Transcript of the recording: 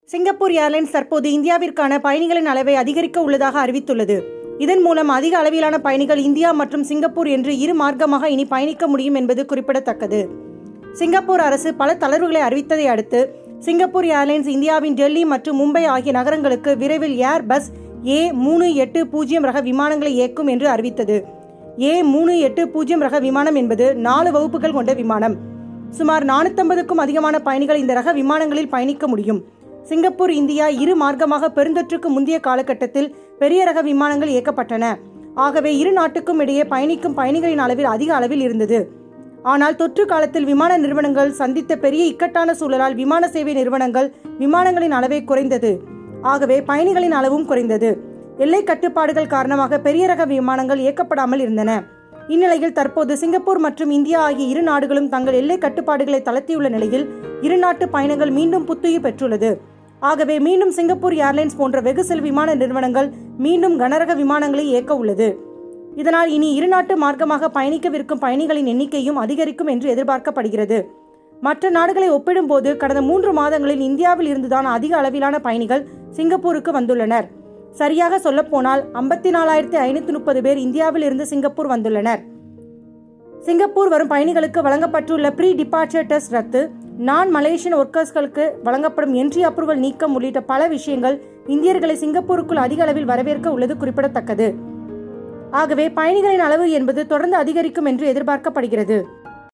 Singapore airlines தற்போது இந்தியாவிற்கான பயணிகளின் அளவை அதிகரிக்க உள்ளதாக அறிவித்துள்ளது இதன் மூலம் அதிக அளவிலான பயணிகள் இந்தியா மற்றும் சிங்கப்பூர் என்று இரு மார்க்கமாக இனி பயணிக்க முடியும் என்பது குறிப்பிடத்தக்கது சிங்கப்பூர் அரசு பல தளர்வுகளை அறிவித்ததை அடுத்து சிங்கப்பூர் ஏர்லைன்ஸ் இந்தியாவின் டெல்லி மற்றும் மும்பை ஆகிய நகரங்களுக்கு விரைவில் ஏர் பஸ் ஏ மூணு எட்டு பூஜ்ஜியம் ரக விமானங்களை இயக்கும் என்று அறிவித்தது ஏ மூணு எட்டு பூஜ்ஜியம் ரக விமானம் என்பது நாலு வகுப்புகள் கொண்ட விமானம் சுமார் நானூத்தம்பதுக்கும் அதிகமான பயணிகள் இந்த ரக விமானங்களில் பயணிக்க முடியும் சிங்கப்பூர் இந்தியா இரு மார்க்கமாக பெருந்தொற்றுக்கு முந்தைய காலகட்டத்தில் பெரிய ரக விமானங்கள் இயக்கப்பட்டன ஆகவே இரு நாட்டுக்கும் இடையே பயணிக்கும் பயணிகளின் அளவில் அதிக அளவில் இருந்தது ஆனால் தொற்று காலத்தில் விமான நிறுவனங்கள் சந்தித்த பெரிய இக்கட்டான சூழலால் விமான சேவை நிறுவனங்கள் விமானங்களின் அளவை குறைந்தது ஆகவே பயணிகளின் அளவும் குறைந்தது எல்லை கட்டுப்பாடுகள் காரணமாக பெரிய ரக விமானங்கள் இயக்கப்படாமல் இருந்தன இந்நிலையில் தற்போது சிங்கப்பூர் மற்றும் இந்தியா ஆகிய இரு நாடுகளும் தங்கள் எல்லை கட்டுப்பாடுகளை தளர்த்தியுள்ள நிலையில் இரு நாட்டு பயணங்கள் மீண்டும் புத்துயிர் பெற்றுள்ளது ஆகவே மீண்டும் சிங்கப்பூர் ஏர்லைன்ஸ் போன்ற வெகு சில விமான நிறுவனங்கள் மீண்டும் கனரக விமானங்களை இயக்க உள்ளது இதனால் இனி இரு நாட்டு மார்க்கமாக பயணிக்கவிருக்கும் பயணிகளின் எண்ணிக்கையும் அதிகரிக்கும் என்று எதிர்பார்க்கப்படுகிறது மற்ற நாடுகளை ஒப்பிடும்போது கடந்த மூன்று மாதங்களில் இந்தியாவில் இருந்துதான் அதிக அளவிலான பயணிகள் சிங்கப்பூருக்கு வந்துள்ளனர் சரியாக சொல்லப்போனால் ஐம்பத்தி நாலாயிரத்தி ஐநூத்தி முப்பது பேர் இந்தியாவில் இருந்து சிங்கப்பூர் வந்துள்ளனர் சிங்கப்பூர் வரும் பயணிகளுக்கு வழங்கப்பட்டுள்ள ப்ரீ டிபார்ச்சர் டெஸ்ட் ரத்து நான் மலேசியன் ஒர்க்கர்ஸ்களுக்கு வழங்கப்படும் என்ட்ரி அப்ரூவல் நீக்கம் உள்ளிட்ட பல விஷயங்கள் இந்தியர்களை சிங்கப்பூருக்குள் அதிக அளவில் வரவேற்க உள்ளது குறிப்பிடத்தக்கது ஆகவே பயணிகளின் அளவு என்பது தொடர்ந்து அதிகரிக்கும் என்று எதிர்பார்க்கப்படுகிறது